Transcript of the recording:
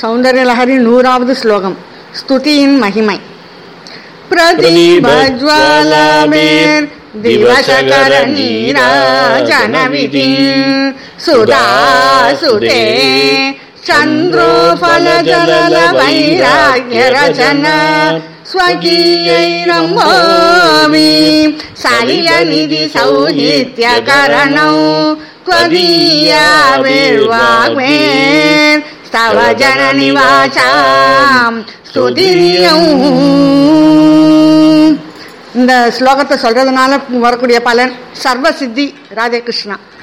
சௌந்தர்ய லஹரி நூறாவது ஸ்லோகம் ஸ்துதியின் மகிமை பிரதீபஜ்வாலமேர் திவசகர நீராஜனவிதி சுதாசுதே சந்திரோ ஃபலஜலல வைராக்ய ரச்சன ஸ்வகீயை நம்போமி சலில நிதி சௌஹித்யகரணௌ त्वदीया विर्वाग्मेन् स्तव जननि வாசாம் ஸ்துதிரியம் இந்த ஸ்லோகத்தை சொல்றதுனால வரக்கூடிய பலன் சர்வ சித்தி ராதே கிருஷ்ணா